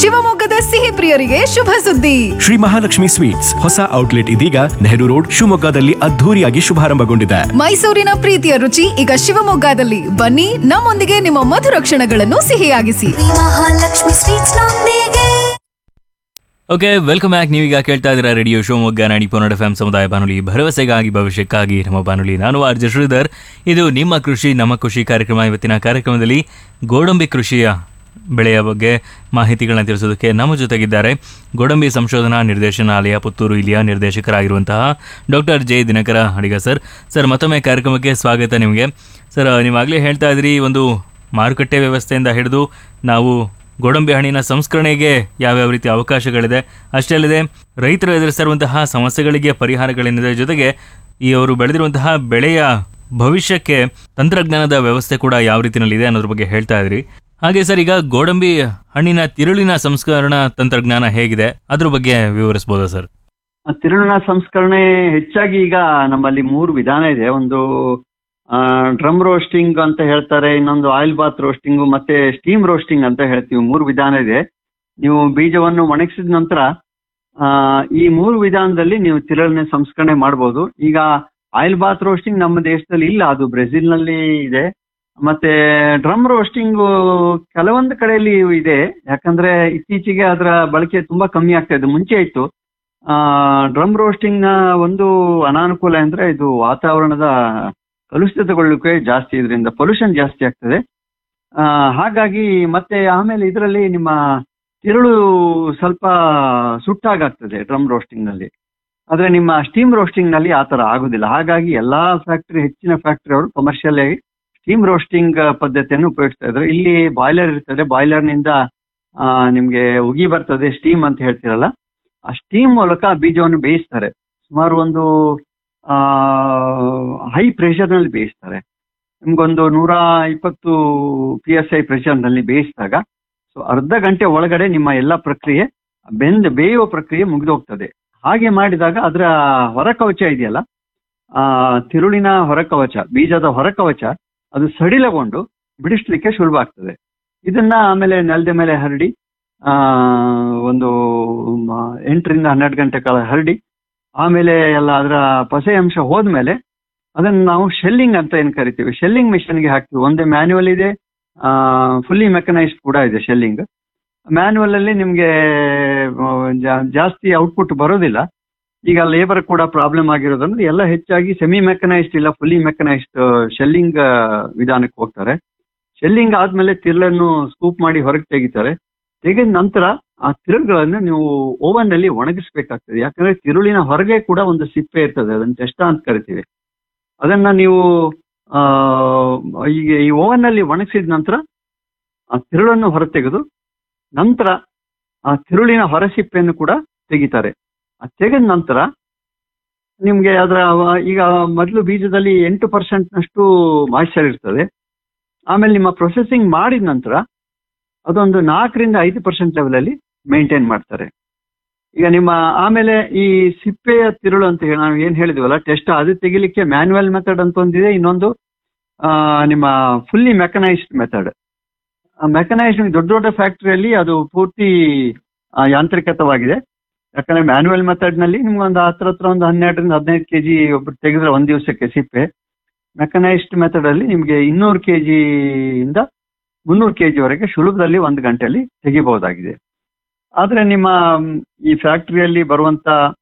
ಶಿವಮೊಗ್ಗದ ಸಿಹಿ ಪ್ರಿಯರಿಗೆ ಶುಭ ಸುದ್ದಿ ಶ್ರೀ ಮಹಾಲಕ್ಷ್ಮಿ ಸ್ವೀಟ್ಸ್ ಹೊಸ ಔಟ್ಲೆಟ್ ಇದೀಗ ನೆಹರು ರೋಡ್ ಶಿವಮೊಗ್ಗದಲ್ಲಿ ಅದ್ಧೂರಿಯಾಗಿ ಶುಭಾರಂಭಗೊಂಡಿದೆ ಮೈಸೂರಿನ ಪ್ರೀತಿಯ ರುಚಿ ಈಗ ಶಿವಮೊಗ್ಗದಲ್ಲಿ ಬನ್ನಿ ನಮ್ಮೊಂದಿಗೆ ನಿಮ್ಮ ಮಧುರ ಕ್ಷಣಗಳನ್ನು ಸಿಹಿಯಾಗಿಸಿ ಮಹಾಲಕ್ಷ್ಮಿ ಸ್ವೀಟ್ಸ್ ನೊಂದಿಗೆ ಓಕೆ ವೆಲ್ಕಮ್ ಬ್ಯಾಕ್ ನೀವೀಗ ಕೇಳ್ತಾ ಇದ್ದೀರಾ ರೇಡಿಯೋ ಶಿವಮೊಗ್ಗ ನಾಡಿ ಪೊನ್ನಡ ಎಫ್ ಸಮುದಾಯ ಬಾನುಲಿ ಭರವಸೆಗಾಗಿ ಭವಿಷ್ಯಕ್ಕಾಗಿ ನಮ್ಮ ಬಾನುಲಿ ನಾನು ಆರ್ ಜೆ ಶ್ರೀಧರ್ ಇದು ನಿಮ್ಮ ಕೃಷಿ ನಮ್ಮ ಕೃಷಿ ಕಾರ್ಯಕ್ರಮ ಇವತ್ತಿನ ಕಾರ್ಯಕ್ರಮದಲ್ಲಿ ಗೋಡಂಬಿ ಕೃಷಿಯ ಬೆಳೆಯ ಬಗ್ಗೆ ಮಾಹಿತಿಗಳನ್ನ ತಿಳಿಸೋದಕ್ಕೆ ನಮ್ಮ ಜೊತೆಗಿದ್ದಾರೆ ಗೋಡಂಬಿ ಸಂಶೋಧನಾ ನಿರ್ದೇಶನಾಲಯ ಪುತ್ತೂರು ಇಲ್ಲಿಯ ನಿರ್ದೇಶಕರಾಗಿರುವಂತಹ doctor J Dinakara Adiga sir sir ಮತ್ತೊಮ್ಮೆ ಕಾರ್ಯಕ್ರಮಕ್ಕೆ ಸ್ವಾಗತ ನಿಮಗೆ ಸರ್ ನೀವಾಗಲೇ ಹೇಳ್ತಾ ಇದ್ರಿ ಒಂದು ಮಾರುಕಟ್ಟೆ ವ್ಯವಸ್ಥೆಯಿಂದ ಹಿಡಿದು ನಾವು ಗೋಡಂಬಿ ಹಣ್ಣಿನ ಸಂಸ್ಕರಣೆಗೆ ಯಾವ್ಯಾವ ರೀತಿ ಅವಕಾಶಗಳಿದೆ ಅಷ್ಟೇ ಅಲ್ಲದೆ ರೈತರು ಎದುರಿಸಿರುವಂತಹ ಸಮಸ್ಯೆಗಳಿಗೆ ಪರಿಹಾರಗಳೇನಿದೆ ಜೊತೆಗೆ ಈ ಅವರು ಬೆಳೆದಿರುವಂತಹ ಬೆಳೆಯ ಭವಿಷ್ಯಕ್ಕೆ ತಂತ್ರಜ್ಞಾನದ ವ್ಯವಸ್ಥೆ ಕೂಡ ಯಾವ ರೀತಿಯಲ್ಲಿದೆ ಅನ್ನೋದ್ರ ಬಗ್ಗೆ ಹೇಳ್ತಾ ಇದ್ರಿ ಹಾಗೆ ಸರ್ ಈಗ ಗೋಡಂಬಿ ಹಣ್ಣಿನ ತಿರುಳಿನ ಸಂಸ್ಕರಣಾ ತಂತ್ರಜ್ಞಾನ ಹೇಗಿದೆ ಅದ್ರ ಬಗ್ಗೆ ವಿವರಿಸಬಹುದಾ ಸರ್ ಆ ತಿರುಳಿನ ಸಂಸ್ಕರಣೆ ಹೆಚ್ಚಾಗಿ ಈಗ ನಮ್ಮಲ್ಲಿ ಮೂರು ವಿಧಾನ ಇದೆ ಒಂದು ಡ್ರಮ್ ರೋಸ್ಟಿಂಗ್ ಅಂತ ಹೇಳ್ತಾರೆ ಇನ್ನೊಂದು ಆಯಿಲ್ ಬಾತ್ ರೋಸ್ಟಿಂಗ್ ಮತ್ತೆ ಸ್ಟೀಮ್ ರೋಸ್ಟಿಂಗ್ ಅಂತ ಹೇಳ್ತೀವಿ ಮೂರು ವಿಧಾನ ಇದೆ ನೀವು ಬೀಜವನ್ನು ಒಣಗಿಸಿದ ನಂತರ ಆ, ಈ ಮೂರು ವಿಧಾನದಲ್ಲಿ ನೀವು ತಿರುಳಿನ ಸಂಸ್ಕರಣೆ ಮಾಡ್ಬೋದು ಈಗ ಆಯಿಲ್ ಬಾತ್ ರೋಸ್ಟಿಂಗ್ ನಮ್ಮ ದೇಶದಲ್ಲಿ ಇಲ್ಲ ಅದು ಬ್ರೆಜಿಲ್ ನಲ್ಲಿ ಇದೆ ಮತ್ತೆ ಡ್ರಮ್ ರೋಸ್ಟಿಂಗ್ ಕೆಲವೊಂದು ಕಡೆಯಲ್ಲಿ ಇದೆ ಯಾಕಂದ್ರೆ ಇತ್ತೀಚೆಗೆ ಅದರ ಬಳಕೆ ತುಂಬಾ ಕಮ್ಮಿ ಆಗ್ತಾ ಇದೆ ಮುಂಚೆ ಇತ್ತು ಡ್ರಮ್ ರೋಸ್ಟಿಂಗ್ ನ ಒಂದು ಅನಾನುಕೂಲ ಅಂದ್ರೆ ಇದು ವಾತಾವರಣದ ಕಲುಷಿತಗೊಳ್ಳಿಕೆ ಜಾಸ್ತಿ ಇದರಿಂದ ಪೊಲ್ಯೂಷನ್ ಜಾಸ್ತಿ ಆಗ್ತದೆ ಆ, ಹಾಗಾಗಿ ಮತ್ತೆ ಆಮೇಲೆ ಇದರಲ್ಲಿ ನಿಮ್ಮ ತಿರುಳು ಸ್ವಲ್ಪ ಸುಟ್ಟಾಗ್ತದೆ ಡ್ರಮ್ ರೋಸ್ಟಿಂಗ್ ನಲ್ಲಿ ಆದ್ರೆ ನಿಮ್ಮ ಸ್ಟೀಮ್ ರೋಸ್ಟಿಂಗ್ ನಲ್ಲಿ ಆ ತರ ಆಗುದಿಲ್ಲ ಹಾಗಾಗಿ ಎಲ್ಲಾ ಫ್ಯಾಕ್ಟರಿ ಹೆಚ್ಚಿನ ಫ್ಯಾಕ್ಟರಿ ಅವರು ಕಮರ್ಷಿಯಲ್ ಆಗಿ ಸ್ಟೀಮ್ ರೋಸ್ಟಿಂಗ್ ಪದ್ಧತಿಯನ್ನು ಉಪಯೋಗಿಸ್ತಾ ಇದ್ದಾರೆ ಇಲ್ಲಿ ಬಾಯ್ಲರ್ ಇರ್ತದೆ ಬಾಯ್ಲರ್ ನಿಂದ ಆ, ನಿಮ್ಗೆ ಉಗಿ ಬರ್ತದೆ ಸ್ಟೀಮ್ ಅಂತ ಹೇಳ್ತಿರಲ್ಲ ಆ ಸ್ಟೀಮ್ ಮೂಲಕ ಆ ಬೀಜವನ್ನು ಬೇಯಿಸ್ತಾರೆ ಸುಮಾರು ಒಂದು ಹೈ ಪ್ರೆಷರ್ ನಲ್ಲಿ ಬೇಯಿಸ್ತಾರೆ ನಿಮ್ಗೊಂದು ನೂರ ಇಪ್ಪತ್ತು ಪಿ ಎಸ್ ಐ ಪ್ರೆಷರ್ ನಲ್ಲಿ ಬೇಯಿಸಿದಾಗ ಸೊ ಅರ್ಧ ಗಂಟೆ ಒಳಗಡೆ ನಿಮ್ಮ ಎಲ್ಲ ಪ್ರಕ್ರಿಯೆ ಬೆಂದ ಬೇಯುವ ಪ್ರಕ್ರಿಯೆ ಮುಗಿದೋಗ್ತದೆ ಹಾಗೆ ಮಾಡಿದಾಗ ಅದರ ಹೊರಕವಚ ಇದೆಯಲ್ಲ ಆ ತಿರುಳಿನ ಹೊರಕವಚ ಬೀಜದ ಹೊರಕವಚ ಅದು ಸಡಿಲಗೊಂಡು ಬಿಡಿಸ್ಲಿಕ್ಕೆ ಸುಲಭ ಆಗ್ತದೆ ಇದನ್ನ ಆಮೇಲೆ ನೆಲದ ಮೇಲೆ ಹರಡಿ ಆ ಒಂದು ಮ- ಎಂಟರಿಂದ ಹನ್ನೆರಡು ಗಂಟೆ ಕಾಲ ಹರಡಿ ಆಮೇಲೆ ಎಲ್ಲ ಅದರ ಪಸೆ ಅಂಶ ಹೋದ್ಮೇಲೆ ಅದನ್ನ ನಾವು ಶೆಲ್ಲಿಂಗ್ ಅಂತ ಏನ್ ಕರಿತೀವಿ ಶೆಲ್ಲಿಂಗ್ ಮಿಷನ್ಗೆ ಹಾಕ್ತೀವಿ ಒಂದೇ ಮ್ಯಾನ್ಯುವಲ್ ಇದೆ ಫುಲ್ಲಿ ಮೆಕನೈಸ್ಡ್ ಕೂಡ ಇದೆ ಶೆಲ್ಲಿಂಗ್ ಮ್ಯಾನ್ಯುವಲ್ ಅಲ್ಲಿ ನಿಮ್ಗೆ ಆ, ಜಾ- ಜಾಸ್ತಿ ಔಟ್ಪುಟ್ ಬರೋದಿಲ್ಲ ಈಗ ಲೇಬರ್ ಕೂಡ ಪ್ರಾಬ್ಲಮ್ ಆಗಿರೋದ್ರಿಂದ ಎಲ್ಲ ಹೆಚ್ಚಾಗಿ ಸೆಮಿ ಮೆಕನೈಸ್ಡ್ ಇಲ್ಲ ಫುಲ್ಲಿ ಮೆಕನೈಸ್ಡ್ ಶೆಲ್ಲಿಂಗ್ ವಿಧಾನಕ್ಕೆ ಹೋಗ್ತಾರೆ ಶೆಲ್ಲಿಂಗ್ ಆದ್ಮೇಲೆ ತಿರುಳನ್ನು ಸ್ಕೂಪ್ ಮಾಡಿ ಹೊರಗೆ ತೆಗಿತಾರೆ ತೆಗೆದ ನಂತರ ಆ ತಿರುಳುಗಳನ್ನು ನೀವು ಓವನ್ ನಲ್ಲಿ ಒಣಗಿಸ್ಬೇಕಾಗ್ತದೆ ಯಾಕಂದ್ರೆ ತಿರುಳಿನ ಹೊರಗೆ ಕೂಡ ಒಂದು ಸಿಪ್ಪೆ ಇರ್ತದೆ ಅದನ್ನ ಟೆಸ್ಟ ಅಂತ ಕರಿತೀವಿ ಅದನ್ನ ನೀವು ಆ ಈಗ ಈ ಓವನ್ ನಲ್ಲಿ ಒಣಗಿಸಿದ ನಂತರ ಆ ತಿರುಳನ್ನು ಹೊರತೆಗೆದು ನಂತರ ಆ ತಿರುಳಿನ ಹೊರಸಿಪ್ಪೆಯನ್ನು ಕೂಡ ತೆಗಿತಾರೆ ಆ ತೆಗೆದ ನಂತರ ನಿಮ್ಗೆ ಅದರ ಅವ- ಈಗ ಮೊದಲು ಬೀಜದಲ್ಲಿ ಎಂಟು ಪರ್ಸೆಂಟ್ ನಷ್ಟು ಮಾಯಿಶ್ಚರ್ ಇರ್ತದೆ ಆಮೇಲೆ ನಿಮ್ಮ ಪ್ರೊಸೆಸಿಂಗ್ ಮಾಡಿದ ನಂತರ ಅದೊಂದು ನಾಲ್ಕರಿಂದ ಐದು ಪರ್ಸೆಂಟ್ ಲೆವೆಲ್ ಅಲ್ಲಿ ಮೇಂಟೈನ್ ಮಾಡ್ತಾರೆ ಈಗ ನಿಮ್ಮ ಆಮೇಲೆ ಈ ಸಿಪ್ಪೆಯ ತಿರುಳು ಅಂತ ಹೇಳಿ ನಾವು ಏನ್ ಹೇಳಿದ್ವಲ್ಲ ಟೆಸ್ಟ್ ಅದು ತೆಗಿಲಿಕ್ಕೆ ಮ್ಯಾನ್ಯುವಲ್ ಮೆಥಡ್ ಅಂತ ಒಂದಿದೆ ಇನ್ನೊಂದು ಆ, ನಿಮ್ಮ ಫುಲ್ಲಿ ಮೆಕನೈಸ್ಡ್ ಮೆಥಡ್ ಮೆಕನೈಸ್ಡ್ ದೊಡ್ಡ ದೊಡ್ಡ ಫ್ಯಾಕ್ಟರಿಯಲ್ಲಿ ಅದು ಪೂರ್ತಿ ಆ, ಯಾಂತ್ರಿಕತವಾಗಿದೆ ಯಾಕಂದ್ರೆ ಮ್ಯಾನ್ಯುವಲ್ ಮೆಥಡ್ ನಲ್ಲಿ ನಿಮ್ಗೆ ಒಂದು ಹತ್ರ ಹತ್ರ ಒಂದು ಹನ್ನೆರಡರಿಂದ ಹದಿನೈದು ಕೆಜಿ ಒಬ್ರು ತೆಗೆದ್ರೆ ಒಂದ್ ದಿವಸಕ್ಕೆ ಸಿಪ್ಪೆ ಮೆಕನೈಸ್ಡ್ ಮೆಥಡ್ ಅಲ್ಲಿ ನಿಮ್ಗೆ ಇನ್ನೂರು ಕೆಜಿ ಇಂದ ಮುನ್ನೂರು ಕೆಜಿ ವರೆಗೆ ಸುಲಭದಲ್ಲಿ ಒಂದು ಗಂಟೆಯಲ್ಲಿ ತೆಗಿಬಹುದಾಗಿದೆ ಆದ್ರೆ ನಿಮ್ಮ ಮ್, ಈ ಫ್ಯಾಕ್ಟರಿಯಲ್ಲಿ ಬರುವಂತ